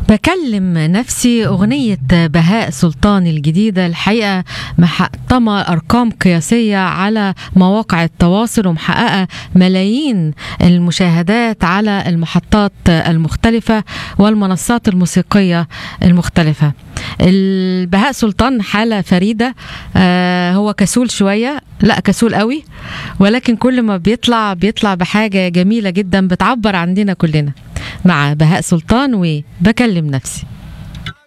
بكلم نفسي أغنية بهاء سلطان الجديدة الحقيقة محطمة أرقام قياسية على مواقع التواصل ومحققة ملايين المشاهدات على المحطات المختلفة والمنصات الموسيقية المختلفة البهاء سلطان حالة فريدة آه هو كسول شوية لا كسول قوي ولكن كل ما بيطلع بيطلع بحاجة جميلة جدا بتعبر عننا كلنا مع بهاء سلطان وبكلم نفسي